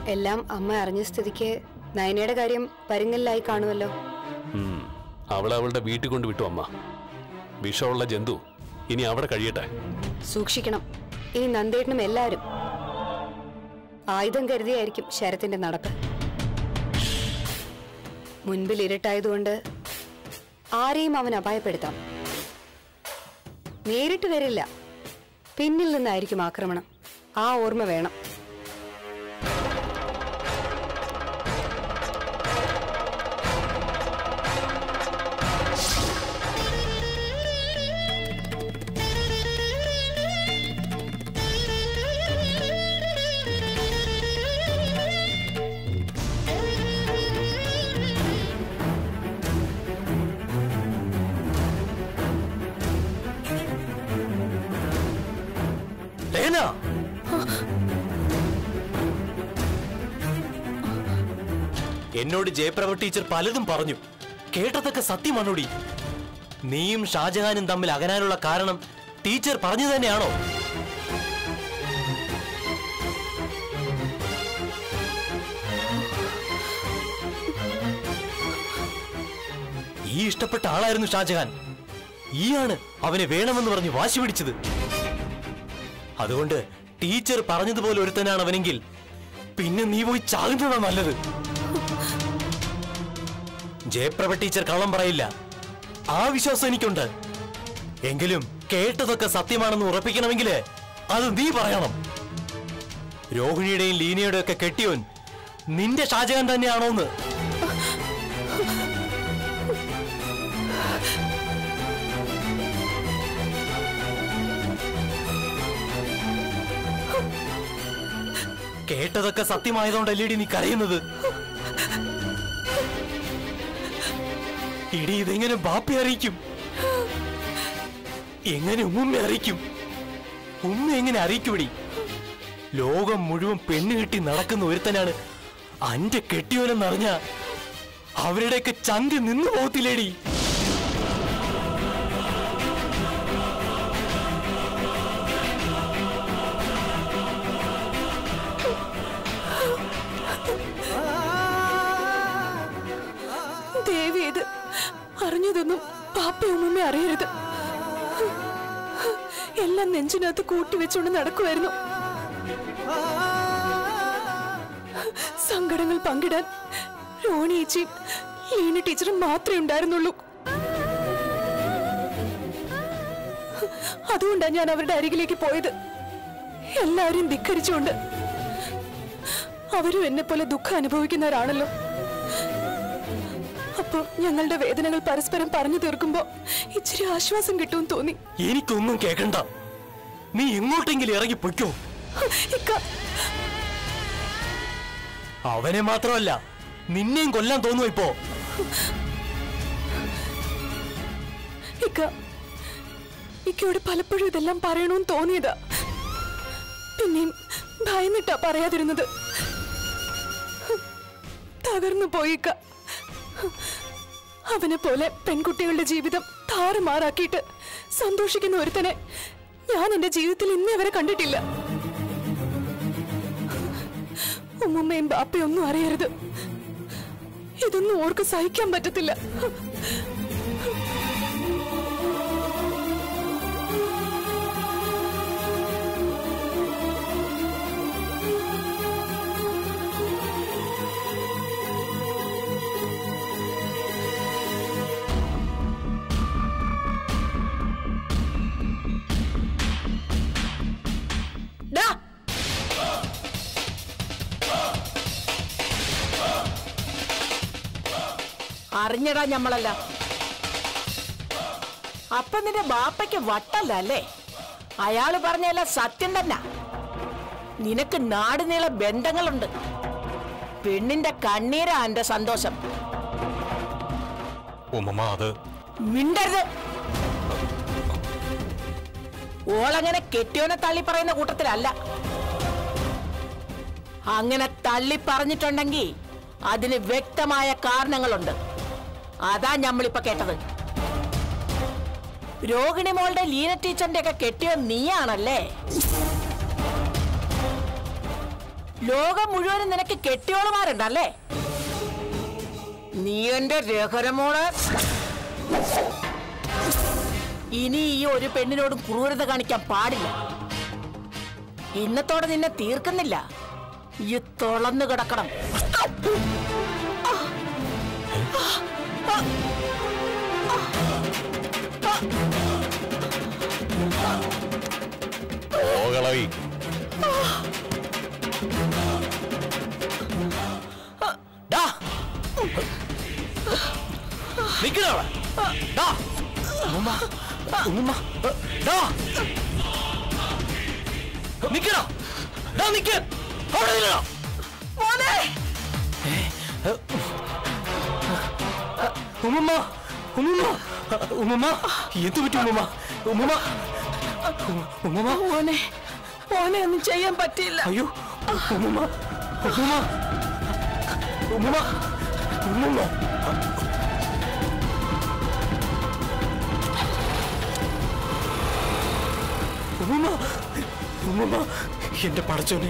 എല്ലാം അമ്മ അറിഞ്ഞ സ്ഥിതിക്ക് നയനയുടെ കാര്യം പരുങ്ങലിലായി കാണുമല്ലോ ഉം. അവളെ അവളുടെ വീട്ടിൽ കൊണ്ട് വിട്ടു അമ്മ വിഷമുള്ള ജന്തു ഇനി അവിടെ കഴിയട്ടെ സൂക്ഷിക്കണം ഇനി നന്ദേട്ടനും എല്ലാവരും ആയുധം കരുതിയായിരിക്കും ശരത്തിന്റെ നടപ്പ് മുൻപിൽ ഇരുട്ടായതുകൊണ്ട് ആരെയും അവൻ അപായപ്പെടുത്താം നേരിട്ട് വരില്ല പിന്നിൽ നിന്നായിരിക്കും ആക്രമണം ആ ഓർമ്മ വേണം ലേന എന്നോട് ജയപ്രഭ ടീച്ചർ പലതും പറഞ്ഞു കേട്ടതൊക്കെ സത്യമാണോടി നീയും ഷാജഹാനും തമ്മിൽ അകനാനുള്ള കാരണം ടീച്ചർ പറഞ്ഞു തന്നെയാണോ ഈ ഇഷ്ടപ്പെട്ട ആളായിരുന്നു ഷാജഹാൻ ഈയാണ് അവനെ വേണമെന്ന് പറഞ്ഞ് വാശി പിടിച്ചത് അതുകൊണ്ട് ടീച്ചർ പറഞ്ഞതുപോലെ ഒരുത്തനാണ് അവനെങ്കിൽ പിന്നെ നീ പോയി ചാകുന്നതാ നല്ലത് ജയപ്രഭ ടീച്ചർ കള്ളം പറയില്ല ആ വിശ്വാസം എനിക്കുണ്ട് എങ്കിലും കേട്ടതൊക്കെ സത്യമാണെന്ന് ഉറപ്പിക്കണമെങ്കിൽ അത് നീ പറയണം രോഹിണിയുടെയും ലീനയുടെയും ഒക്കെ കെട്ടിയോൻ നിന്റെ ഷാജഹാൻ തന്നെയാണോന്ന് കേട്ടതൊക്കെ സത്യമായതുകൊണ്ടല്ലേടി നീ കരയുന്നത് ഇടി ഇതെങ്ങനെ ബാപ്പി അറിയിക്കും എങ്ങനെ ഉമ്മ അറിയിക്കും ഉമ്മ എങ്ങനെ അറിയിക്കുവിടി ലോകം മുഴുവൻ പെണ്ണ് കെട്ടി നടക്കുന്ന ഒരുത്തനാണ് അന്റെ കെട്ടിയോനെന്നറിഞ്ഞ അവരുടെയൊക്കെ ചങ്ക് നിന്നു പോകത്തില്ലേടി ദേവി ഇത് അറിഞ്ഞതൊന്നും പാപ്പയും ഉമ്മ അറിയരുത് എല്ലാം നെഞ്ചിനകത്ത് കൂട്ടി വെച്ചുകൊണ്ട് നടക്കുമായിരുന്നു സങ്കടങ്ങൾ പങ്കിടാൻ രോണിയേച്ചിയും ലീന ടീച്ചറും മാത്രമേ ഉണ്ടായിരുന്നുള്ളൂ അതുകൊണ്ടാണ് ഞാൻ അവരുടെ അരികിലേക്ക് പോയത് എല്ലാവരെയും ധിക്കരിച്ചുകൊണ്ട് അവരും എന്നെ പോലെ ദുഃഖം അനുഭവിക്കുന്നവരാണല്ലോ അപ്പൊ ഞങ്ങളുടെ വേദനകൾ പരസ്പരം പറഞ്ഞു തീർക്കുമ്പോ ഇച്ചിരി ആശ്വാസം കിട്ടുമെന്ന് തോന്നി എനിക്കൊന്നും കേക്കണ്ട നീ എങ്ങോട്ടെങ്കിലും ഇറങ്ങി പൊയ്ക്കോ ഇക്ക അവനെ മാത്രമല്ല നിന്നെയും കൊല്ലാൻ തോന്നുന്നു ഇപ്പോ ഇക്ക ഇക്കയോട് പലപ്പോഴും ഇതെല്ലാം പറയണമെന്ന് തോന്നിയതാ പിന്നെയും ഭയന്നിട്ടാ പറയാതിരുന്നത് തകർന്നു പോയിക്ക അവനെ പോലെ പെൺകുട്ടികളുടെ ജീവിതം താറുമാറാക്കിയിട്ട് സന്തോഷിക്കുന്ന ഒരുത്തനെ ഞാൻ എന്റെ ജീവിതത്തിൽ ഇന്നേ വരെ കണ്ടിട്ടില്ല ഉമ്മുമ്മയും ബാപ്പയും ഒന്നും അറിയരുത് ഇതൊന്നും ഓർക്ക് സഹിക്കാൻ പറ്റത്തില്ല ഡാ അറിഞ്ഞടാ ഞമ്മളല്ല അപ്പൊ നിന്റെ ബാപ്പയ്ക്ക് വട്ടല്ല അല്ലേ അയാള് പറഞ്ഞല്ല സത്യം തന്നെ നിനക്ക് നാട് നീള ബന്ധങ്ങളുണ്ട് പെണ്ണിന്റെ കണ്ണീരാ എന്റെ സന്തോഷം ഉമ്മ അത് മിണ്ടരുത് ഓളങ്ങനെ കെട്ടിയോനെ തള്ളി പറയുന്ന കൂട്ടത്തിലല്ല അങ്ങനെ തള്ളി പറഞ്ഞിട്ടുണ്ടെങ്കിൽ അതിന് വ്യക്തമായ കാരണങ്ങളുണ്ട് അതാ ഞമ്മളിപ്പോ കേട്ടത് രോഹിണി മോളുടെ ലീന ടീച്ചറിന്റെ ഒക്കെ കെട്ടിയോ നീയാണല്ലേ ലോകം മുഴുവനും നിനക്ക് കെട്ടിയോളുമാരുണ്ടല്ലേ നീ എന്റെ രഹരമോള് ഇനി ഈ ഒരു പെണ്ണിനോടും ക്രൂരത കാണിക്കാൻ പാടില്ല ഇന്നത്തോടെ നിന്നെ തീർക്കുന്നില്ല ഈ തുളന്നു കിടക്കണം പോകളവി ഡാ നിക്കണ ഡാ ഉമ്മുമ്മ ഉമ്മുമ്മ ഡാ നിക്കണ ഡാ നിക്ക് അവിടെ നില്ലടാ ഉമ്മുമ്മ ഉമ്മുമ്മ ഉമ്മുമ്മ എന്ത് പറ്റി ഉമ്മുമ്മ ഉമ്മുമ്മ ഉമ്മുമ്മ മോനെ മോനെ ഒന്നും ചെയ്യാൻ പറ്റിയില്ല അയ്യോ ഉമ്മുമ്മ ഉമ്മുമ്മ ഉമ്മുമ്മ ഉമ്മുമ്മ ഉമ്മുമ്മ ഉമ്മുമ്മ എന്റെ പടച്ചോനെ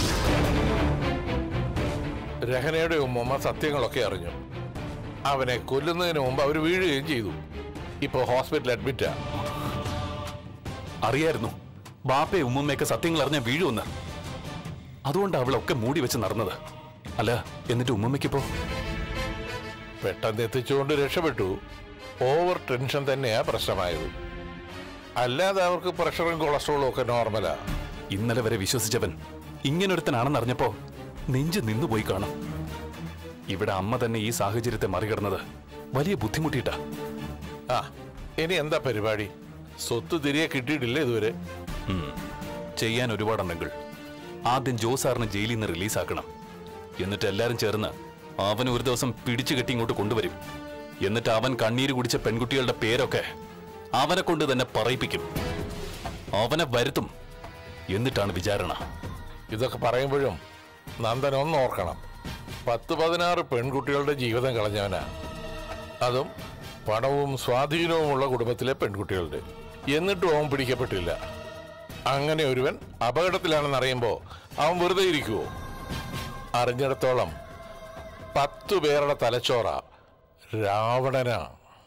രഹനയുടെ ഉമ്മ സത്യങ്ങളൊക്കെ അറിഞ്ഞു അവനെ കൊല്ലുന്നതിന് മുമ്പ് അവർ വീഴുകയും ചെയ്തു ഇപ്പൊ ഹോസ്പിറ്റലിൽ അഡ്മിറ്റാ അറിയായിരുന്നു ബാപ്പയെ ഉമ്മമ്മയൊക്കെ സത്യങ്ങൾ അറിഞ്ഞ വീഴുമെന്ന് അതുകൊണ്ട് അവളൊക്കെ മൂടി വെച്ച് നടന്നത് അല്ല എന്നിട്ട് ഉമ്മമ്മയ്ക്കിപ്പോ പെട്ടെന്ന് എത്തിച്ചുകൊണ്ട് രക്ഷപ്പെട്ടു ഓവർ ടെൻഷൻ തന്നെയാ പ്രശ്നമായത് അല്ലാതെ അവർക്ക് പ്രഷറും കൊളസ്ട്രോളും ഒക്കെ നോർമലാ ഇന്നലെ വരെ വിശ്വസിച്ചവൻ ഇങ്ങനൊരുത്തനാണെന്ന് അറിഞ്ഞപ്പോ നെഞ്ച് നിന്നുപോയി കാണും ഇവിടെ അമ്മ തന്നെ ഈ സാഹചര്യത്തെ മറികടന്നത് വലിയ ബുദ്ധിമുട്ടിയിട്ടാ ആ ഇനി എന്താ പരിപാടി സ്വത്ത് തിരികെ കിട്ടിയിട്ടില്ല ഇതുവരെ ഉം. ചെയ്യാൻ ഒരുപാടുണ്ടെങ്കിൽ ആദ്യം ജോ സാറിന് ജയിലിൽ നിന്ന് റിലീസാക്കണം എന്നിട്ട് എല്ലാരും ചേർന്ന് അവൻ ഒരു ദിവസം പിടിച്ചു കെട്ടി ഇങ്ങോട്ട് കൊണ്ടുവരും എന്നിട്ട് അവൻ കണ്ണീര് കുടിച്ച പെൺകുട്ടികളുടെ പേരൊക്കെ അവനെ കൊണ്ട് തന്നെ പറയിപ്പിക്കും അവനെ വരുത്തും എന്നിട്ടാണ് വിചാരണ ഇതൊക്കെ പറയുമ്പോഴും നന്ദൻ ഒന്ന് ഓർക്കണം പത്ത് പതിനാറ് പെൺകുട്ടികളുടെ ജീവിതം കളഞ്ഞവനാ അതും പണവും സ്വാധീനവുമുള്ള കുടുംബത്തിലെ പെൺകുട്ടികളുടെ എന്നിട്ടും അവൻ പിടിക്കപ്പെട്ടില്ല അങ്ങനെ ഒരുവൻ അപകടത്തിലാണെന്ന് അറിയുമ്പോൾ അവൻ വെറുതെ ഇരിക്കുവോ അറിഞ്ഞിടത്തോളം പത്തു പേരുടെ തലച്ചോറ രാവണനാ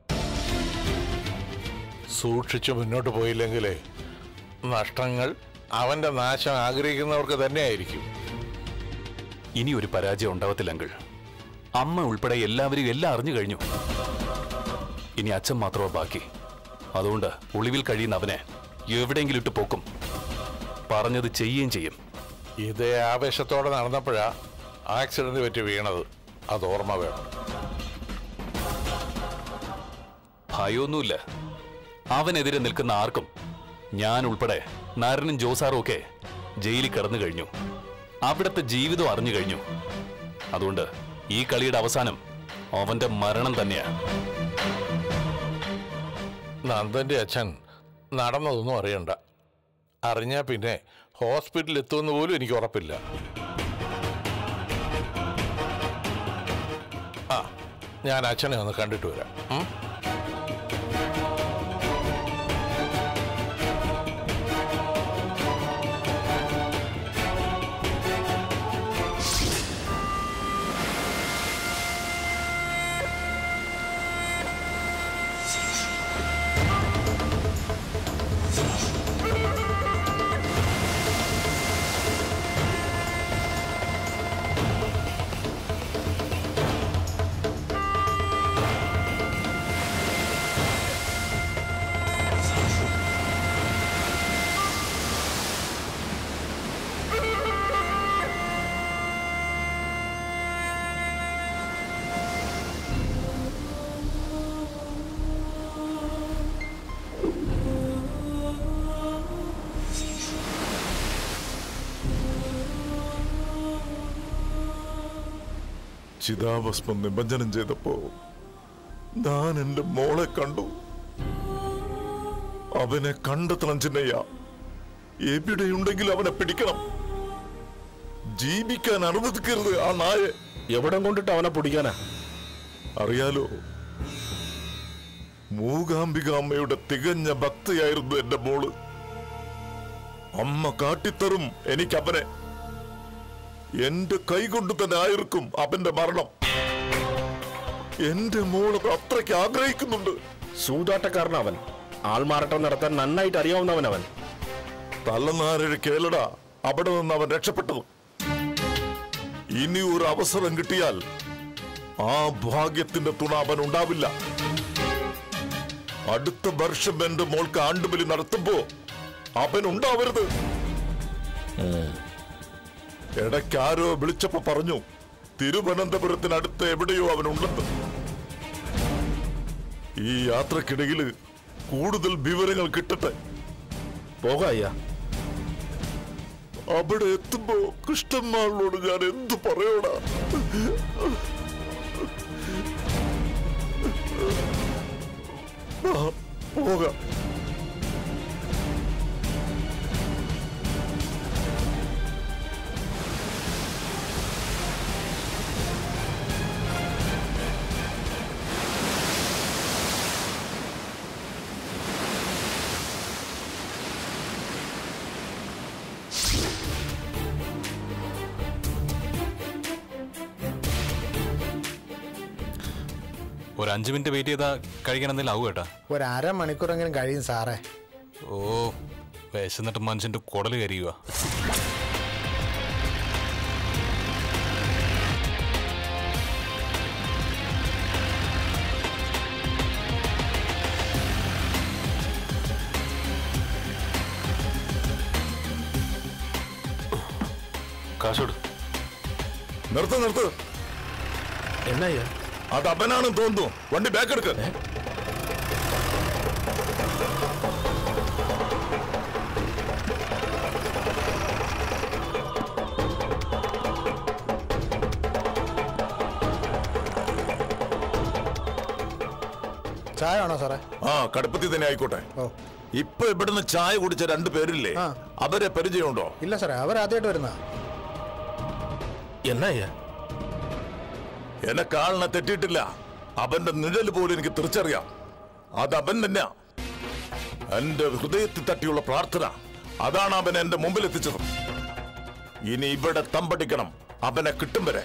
സൂക്ഷിച്ചു മുന്നോട്ട് പോയില്ലെങ്കിൽ നഷ്ടങ്ങൾ അവന്റെ നാശം ആഗ്രഹിക്കുന്നവർക്ക് തന്നെയായിരിക്കും ഇനി ഒരു പരാജയം ഉണ്ടാവത്തില്ലെങ്കിൽ അമ്മ ഉൾപ്പെടെ എല്ലാവരും എല്ലാം അറിഞ്ഞു കഴിഞ്ഞു ഇനി അച്ഛൻ മാത്രമോ ബാക്കി അതുകൊണ്ട് ഒളിവിൽ കഴിയുന്ന അവനെ എവിടെയെങ്കിലും ഇട്ട് പോക്കും പറഞ്ഞത് ചെയ്യുകയും ചെയ്യും ഇതേ ആവേശത്തോടെ നടന്നപ്പോഴാ ആക്സിഡന്റ് പറ്റി വീണത് അത് ഓർമ്മ വേണം ഭയമൊന്നുമില്ല അവനെതിരെ നിൽക്കുന്ന ആർക്കും ഞാൻ ഉൾപ്പെടെ നാരനും ജോസാറും ഒക്കെ ജയിലിൽ കിടന്നു കഴിഞ്ഞു അവിടുത്തെ ജീവിതം അറിഞ്ഞു കഴിഞ്ഞു അതുകൊണ്ട് ഈ കളിയുടെ അവസാനം അവന്റെ മരണം തന്നെയാ നന്ദന്റെ അച്ഛൻ നടന്നതൊന്നും അറിയണ്ട അറിഞ്ഞാ പിന്നെ ഹോസ്പിറ്റലിൽ എത്തുമെന്ന് പോലും എനിക്ക് ഉറപ്പില്ല ആ ഞാൻ അച്ഛനെ ഒന്ന് കണ്ടിട്ട് വരാം ഉം? ചിതാഭസ്മം നിമജ്ജനം ചെയ്തപ്പോ ഞാൻ എന്റെ മോളെ കണ്ടു അവനെ കണ്ടെത്തണം ചിന്നയ്യ എവിടെയുണ്ടെങ്കിൽ അവനെ പിടിക്കണം ജീവിക്കാൻ അനുവദിക്കരുത് ആ നായെ എവിടെ കൊണ്ടിട്ട് അവനെ പിടിക്കാനാ അറിയാലോ മൂകാംബിക അമ്മയുടെ തികഞ്ഞ ഭക്തിയായിരുന്നു എന്റെ മോള് അമ്മ കാട്ടിത്തരും എനിക്ക് അവനെ എന്റെ കൈകൊണ്ട് തന്നെ ആയിരിക്കും അവന്റെ മരണം എന്റെ മോളത് അത്രയ്ക്ക് ആഗ്രഹിക്കുന്നുണ്ട് സൂതാട്ടക്കാരൻ അവൻ ആൾമാറാട്ടം നടത്താൻ നന്നായിട്ട് അറിയാവുന്നവൻ അവൻ തലനാരഴ കേളട അവിടെ നിന്ന് അവൻ രക്ഷപ്പെട്ടത് ഇനി ഒരു അവസരം കിട്ടിയാൽ ആ ഭാഗ്യത്തിന്റെ തുണ അവൻ ഉണ്ടാവില്ല അടുത്ത വർഷം എന്റെ മോൾക്ക് ആണ്ടുബലി നടത്തുമ്പോ അവൻ ഉണ്ടാവരുത് ഇടയ്ക്ക് ആരോ വിളിച്ചപ്പോ പറഞ്ഞു തിരുവനന്തപുരത്തിനടുത്ത് എവിടെയോ അവനുണ്ടെന്ന് ഈ യാത്രക്കിടയിൽ കൂടുതൽ വിവരങ്ങൾ കിട്ടട്ടെ പോകാം അയ്യാ അവിടെ എത്തുമ്പോ കൃഷ്ണന്മാരിനോട് ഞാൻ എന്തു പറയോടാ ആ, പോകാം ഒരു അഞ്ച് മിനിറ്റ് വെയിറ്റ് ചെയ്താൽ കഴിക്കണം എന്തെങ്കിലും ആവും കേട്ടാ ഒരു അരമണിക്കൂറെങ്കിലും കഴിയും സാറേ ഓ വിശന്നിട്ട് മനുഷ്യന്റെ കുടല് കരിയുക കാശോട് നിർത്ത് നിർത്ത് എന്നാ അയ്യാ അത് അവനാണെന്ന് തോന്നുന്നു വണ്ടി ബാക്ക് എടുക്ക ചായ ആണോ സാറേ ആ കടുപ്പത്തിൽ തന്നെ ആയിക്കോട്ടെ ഓ ഇപ്പൊ ഇവിടുന്ന് ചായ കുടിച്ച രണ്ടു പേരില്ലേ ആ. അവരെ പരിചയമുണ്ടോ ഇല്ല സാറേ അവരാദ്യമായിട്ട് വരുന്ന എന്നാ അയ്യാ എന്നെ കാലിനെ തെറ്റിയിട്ടില്ല അവന്റെ നിഴൽ പോലും എനിക്ക് തിരിച്ചറിയാം അത് അവൻ തന്നെയാ എന്റെ ഹൃദയത്തിൽ തട്ടിയുള്ള പ്രാർത്ഥന അതാണ് അവൻ എന്റെ മുമ്പിൽ എത്തിച്ചത് ഇനി ഇവിടെ തമ്പടിക്കണം അവനെ കിട്ടും വരെ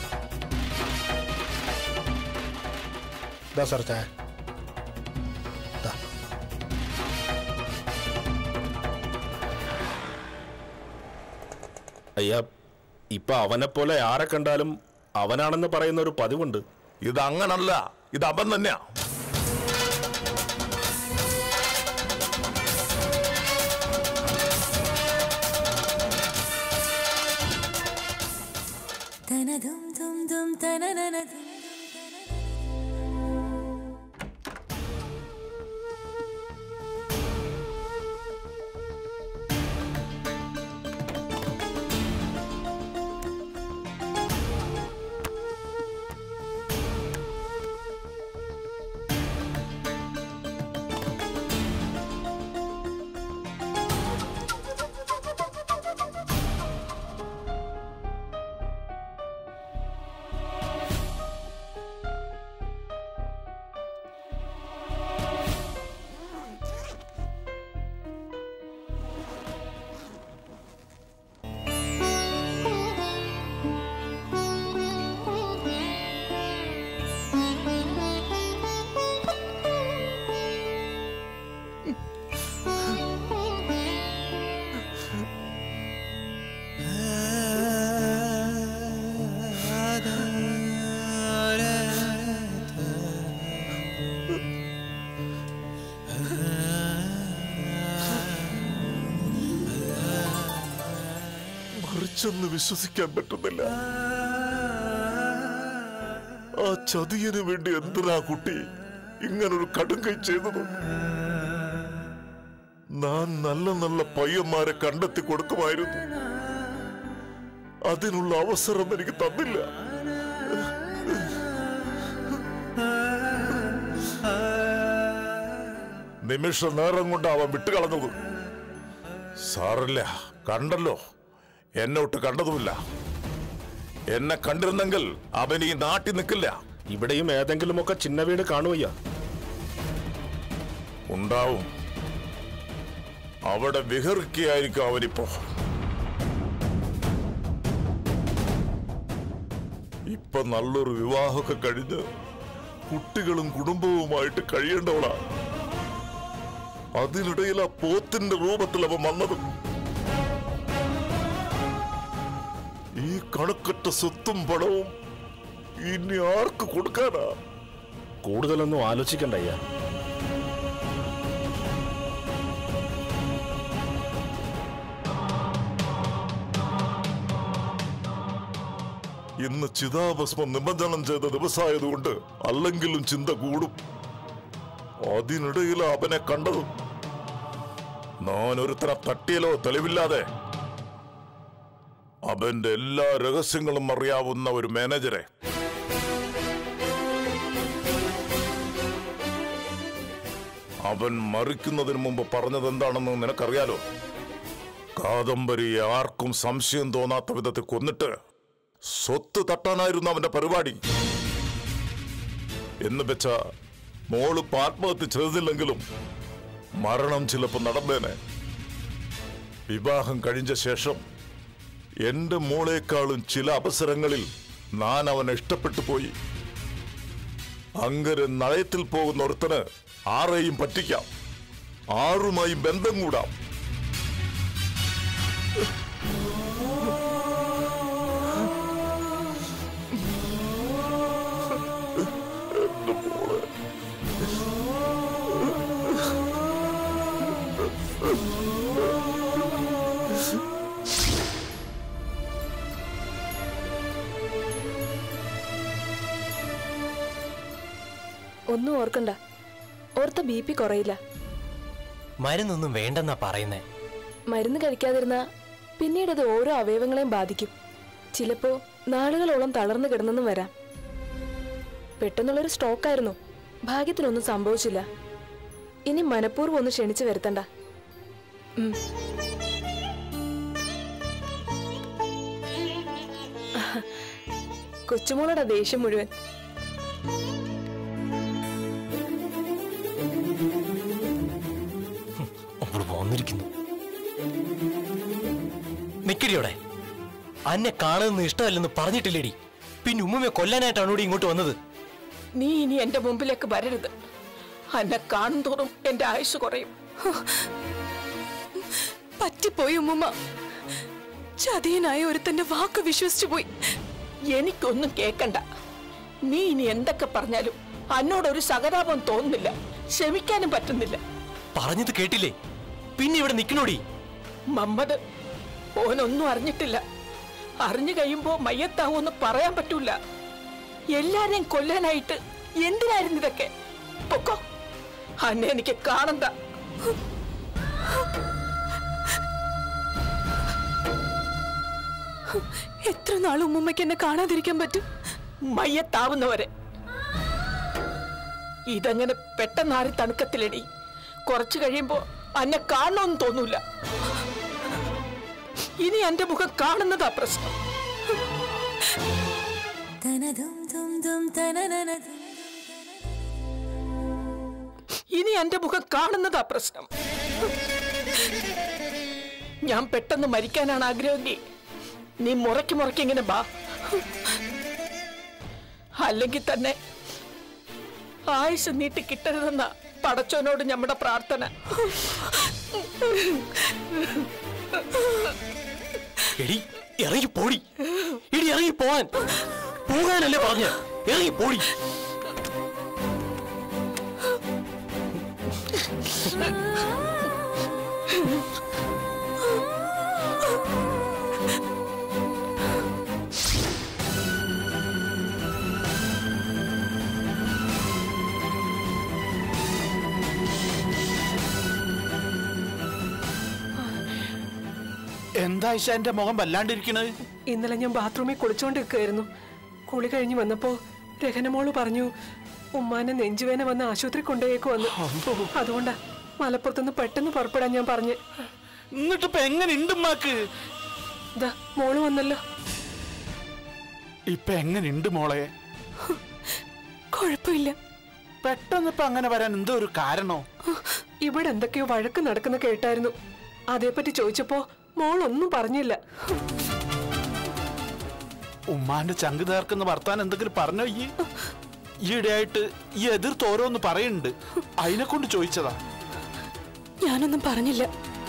ഇതാ സാർ ചായ ദാ. അയ്യാ ഇപ്പൊ അവനെ പോലെ ആരെ കണ്ടാലും അവനാണെന്ന് പറയുന്ന ഒരു പതിവുണ്ട് ഇത് അങ്ങനല്ല ഇത് അവൻ തന്നെയാ തനതും തും തും തനനനതും മറിച്ചൊന്ന് വിശ്വസിക്കാൻ പറ്റുന്നില്ല ആ ചതിയന് വേണ്ടി എന്തിനാ കുട്ടി ഇങ്ങനൊരു കടുങ്കൈ ചെയ്തത് ഞാൻ നല്ല നല്ല പയ്യന്മാരെ കണ്ടെത്തി കൊടുക്കുമായിരുന്നു അതിനുള്ള അവസരം എനിക്ക് തന്നില്ല നിമിഷ നേരം കൊണ്ട് അവൻ വിട്ടുകളഞ്ഞത് സാറില്ല കണ്ടല്ലോ എന്നെ ഒട്ട് കണ്ടതുമില്ല എന്നെ കണ്ടിരുന്നെങ്കിൽ അവൻ ഈ നാട്ടിൽ നിൽക്കില്ല ഇവിടെയും ഏതെങ്കിലുമൊക്കെ ചിന്ന വീട് കാണുവയ്യ ഉണ്ടാവും അവിടെ വിഹറിക്കുകയായിരിക്കും അവനിപ്പോ ഇപ്പൊ നല്ലൊരു വിവാഹമൊക്കെ കഴിഞ്ഞ് കുട്ടികളും കുടുംബവുമായിട്ട് കഴിയേണ്ടവളാ അതിനിടയിൽ ആ പോത്തിന്റെ രൂപത്തിൽ അവൻ വന്നതും ഈ കണക്കറ്റ സ്വത്തും പണവും ഇനി ആർക്ക് കൊടുക്കാനാ കൂടുതലൊന്നും ആലോചിക്കണ്ട അയ്യാ ഇന്ന് ചിതാഭസ്മം നിമജ്ജനം ചെയ്ത ദിവസമായതുകൊണ്ട് അല്ലെങ്കിലും ചിന്ത കൂടും അതിനിടയിൽ അവനെ കണ്ടതും ഞാൻ ഒരുത്തനെ തട്ടിയലോ തെളിവില്ലാതെ അവന്റെ എല്ലാ രഹസ്യങ്ങളും അറിയാവുന്ന ഒരു മാനേജരെ അവൻ മറിക്കുന്നതിന് മുമ്പ് പറഞ്ഞത് എന്താണെന്ന് നിനക്കറിയാലോ കാദംബരിയെ ആർക്കും സംശയം തോന്നാത്ത വിധത്തിൽ കൊന്നിട്ട് സ്വത്ത് തട്ടാനായിരുന്നു അവന്റെ പരിപാടി എന്ന് വെച്ച മോള് ഇപ്പൊ ആത്മഹത്യ ചെയ്തില്ലെങ്കിലും മരണം ചിലപ്പോ നടന്നേനെ വിവാഹം കഴിഞ്ഞ ശേഷം എന്റെ മോളെക്കാളും ചില അവസരങ്ങളിൽ ഞാൻ അവനെ ഇഷ്ടപ്പെട്ടു പോയി അങ്ങനെ നയത്തിൽ പോകുന്ന ഒരുത്തന് ആരെയും പറ്റിക്കാം ആരുമായി ബന്ധം കൂടാം ഒന്നും ഓർക്കണ്ട ഓർത്ത ബി പി കുറയില്ല മരുന്നൊന്നും വേണ്ടെന്നാ പറയുന്നേ മരുന്ന് കഴിക്കാതിരുന്ന പിന്നീട് അത് ഓരോ അവയവങ്ങളെയും ബാധിക്കും ചിലപ്പോ നാളുകളോളം തളർന്നു കിടന്നെന്നും വരാം പെട്ടെന്നുള്ളൊരു സ്ട്രോക്കായിരുന്നു ഭാഗ്യത്തിനൊന്നും സംഭവിച്ചില്ല ഇനി മനഃപൂർവ്വം ഒന്ന് ക്ഷണിച്ചു വരുത്തണ്ട ഉം. കൊച്ചുമോളുടെ ദേഷ്യം മുഴുവൻ അവൾ പോന്നിരിക്കുന്നു നിക്കടിയോടെ അന്നെ കാണുന്നത് ഇഷ്ടമല്ലെന്ന് പറഞ്ഞിട്ടില്ലേടി പിന്നെ ഉമ്മയെ കൊല്ലാനായിട്ടാണോ ഇങ്ങോട്ട് വന്നത് നീ ഇനി എന്റെ മുമ്പിലേക്ക് വരരുത് അന്നെ കാണും തോറും എന്റെ ആയുസ് കുറയും പറ്റിപ്പോയി ഉമ്മുമ്മ ചതിയനായ ഒരുത്തന്റെ വാക്ക് വിശ്വസിച്ചു പോയി എനിക്കൊന്നും കേക്കണ്ട നീ ഇനി എന്തൊക്കെ പറഞ്ഞാലും അന്നോടൊരു സഹതാപം തോന്നുന്നില്ല ക്ഷമിക്കാനും പറ്റുന്നില്ല പറഞ്ഞത് കേട്ടില്ലേ പിന്നെ ഇവിടെ നിക്കണോടി മമ്മദ് ഓനൊന്നും അറിഞ്ഞിട്ടില്ല അറിഞ്ഞു കഴിയുമ്പോ മയ്യത്താവൂന്ന് പറയാൻ പറ്റൂല എല്ലാരെയും കൊല്ലാനായിട്ട് എന്തിനായിരുന്നു ഇതൊക്കെ പൊക്കോ അന്നെ എനിക്ക് കാണണ്ട എത്ര നാൾ ഉമ്മുമ്മയ്ക്ക് എന്നെ കാണാതിരിക്കാൻ പറ്റും മയ്യത്താവുന്നവരെ ഇതങ്ങനെ പെട്ടെന്നാറി തണുക്കത്തിലടി കുറച്ചു കഴിയുമ്പോ അന്നെ കാണണമെന്ന് തോന്നൂല ഇനി എന്റെ മുഖം കാണുന്നതാ പ്രശ്നം തനതും തും തും തനനനതും ഇനി എന്റെ മുഖം കാണുന്നതാ പ്രശ്നം ഞാൻ പെട്ടെന്ന് മരിക്കാനാണ് ആഗ്രഹമെങ്കിൽ നീ മുറയ്ക്ക് മുറയ്ക്ക് ഇങ്ങനെ ബാ അല്ലെങ്കിൽ തന്നെ ആയുസ് നീട്ടി കിട്ടരുതെന്ന പടച്ചോനോട് നമ്മുടെ പ്രാർത്ഥന എടി ഇറങ്ങി പോടി എടി ഇറങ്ങി പോവാൻ പോകാനല്ലേ പറഞ്ഞ ഇറങ്ങി പോടി എന്താ ഇഷ എന്റെ മുഖം വല്ലാണ്ടിരിക്കണത് ഇന്നലെ ഞാൻ ബാത്റൂമിൽ കുളിച്ചോണ്ടിരിക്കുകയായിരുന്നു കുളി കഴിഞ്ഞ് വന്നപ്പോ രഹനമോള് പറഞ്ഞു ഉമ്മാനെ നെഞ്ചുവേന വന്ന് ആശുപത്രി കൊണ്ടുപോയേക്ക് വന്നു അതുകൊണ്ടാ മലപ്പുറത്തുനിന്ന് പെട്ടെന്ന് പുറപ്പെടാൻ ഞാൻ പറഞ്ഞു എന്നിട്ടിപ്പോ എങ്ങനെ ഉണ്ട് ഉമ്മാക്ക് ദാ മോള് വന്നല്ലോ ഇപ്പൊ എങ്ങനെ ഉണ്ട് മോളെ കുഴപ്പമില്ല പെട്ടെന്ന് ഇപ്പൊ അങ്ങനെ വരാൻ എന്തോ ഒരു കാരണോ ഇവിടെ എന്തൊക്കെയോ വഴക്ക് നടക്കുന്ന കേട്ടായിരുന്നു അതേപ്പറ്റി ചോദിച്ചപ്പോ മോൾ ഒന്നും പറഞ്ഞില്ല ഉമ്മാന്റെ ചങ്ക് തേർക്കുന്ന വർത്താൻ എന്തെങ്കിലും പറഞ്ഞോ ഈ ഈയിടെയായിട്ട് ഈ എതിർത്ത് ഓരോന്ന് പറയുന്നുണ്ട് അതിനെ കൊണ്ട് ചോദിച്ചതാ ഞാനൊന്നും പറഞ്ഞില്ല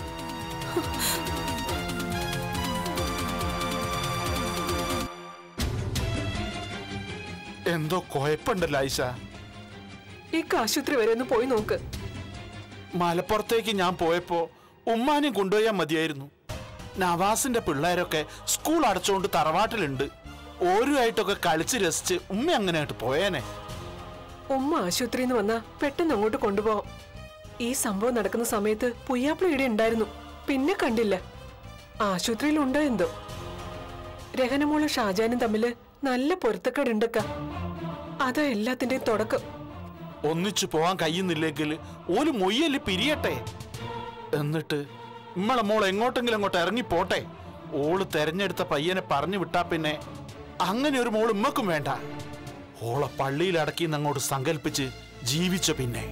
എന്തോ കുഴപ്പമുണ്ടല്ലോ ആയിഷ ഈ ആശുപത്രി വരെ ഒന്ന് പോയി നോക്ക് മലപ്പുറത്തേക്ക് ഞാൻ പോയപ്പോ ഉമ്മാനെയും കൊണ്ടുപോയാൽ മതിയായിരുന്നു നവാസിന്റെ പിള്ളേരൊക്കെ സ്കൂൾ അടച്ചുകൊണ്ട് തറവാട്ടിലുണ്ട് ഓരുമായിട്ടൊക്കെ കളിച്ച് രസിച്ച് ഉമ്മ അങ്ങനെയായിട്ട് പോയേനെ ഉമ്മ ആശുപത്രിയിൽ നിന്ന് വന്നാ പെട്ടെന്ന് അങ്ങോട്ട് കൊണ്ടുപോവാം ഈ സംഭവം നടക്കുന്ന സമയത്ത് പുയ്യാപ്പിള ഇവിടെ ഉണ്ടായിരുന്നു പിന്നെ കണ്ടില്ല ആശുപത്രിയിൽ ഉണ്ടോ എന്തോ രഹനമോളും ഷാജാനും തമ്മില് നല്ല പൊരുത്തക്കേടുണ്ടക്ക അതാ എല്ലാത്തിന്റെയും തുടക്കം ഒന്നിച്ചു പോവാൻ കഴിയുന്നില്ലെങ്കിൽ ഒരു മൊയ്യല് പിരിയട്ടെ എന്നിട്ട് ഇമ്മളെ മോൾ എങ്ങോട്ടെങ്കിലും അങ്ങോട്ട് ഇറങ്ങി പോട്ടെ ഓള് തെരഞ്ഞെടുത്ത പയ്യനെ പറഞ്ഞു വിട്ടാ പിന്നെ അങ്ങനെ ഒരു മോൾ ഇമ്മക്കും വേണ്ട ഓളെ പള്ളിയിൽ അടക്കി അങ്ങോട്ട് സങ്കല്പിച്ച് ജീവിച്ച പിന്നെ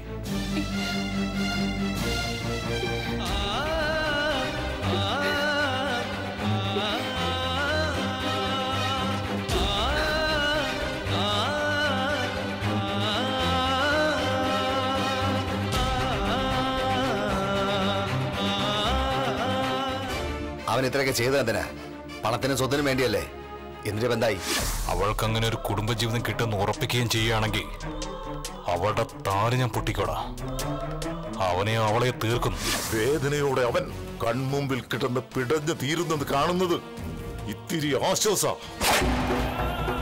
അവൻ ഇത്രയൊക്കെ ചെയ്തത് എന്തിനാ പണത്തിനും സ്വത്തിനും വേണ്ടിയല്ലേ എന്നിട്ട് എന്തായി അവൾക്ക് അങ്ങനെ ഒരു കുടുംബജീവിതം കിട്ടുമെന്ന് ഉറപ്പിക്കുകയും ചെയ്യുകയാണെങ്കിൽ അവളുടെ താല് ഞാൻ പൊട്ടിക്കോടാ അവനെയോ അവളെ തീർക്കും വേദനയോടെ അവൻ കൺമുമ്പിൽ കിടന്ന് പിടഞ്ഞു തീരുന്നത് കാണുന്നത് ഇത്തിരി ആശ്വാസ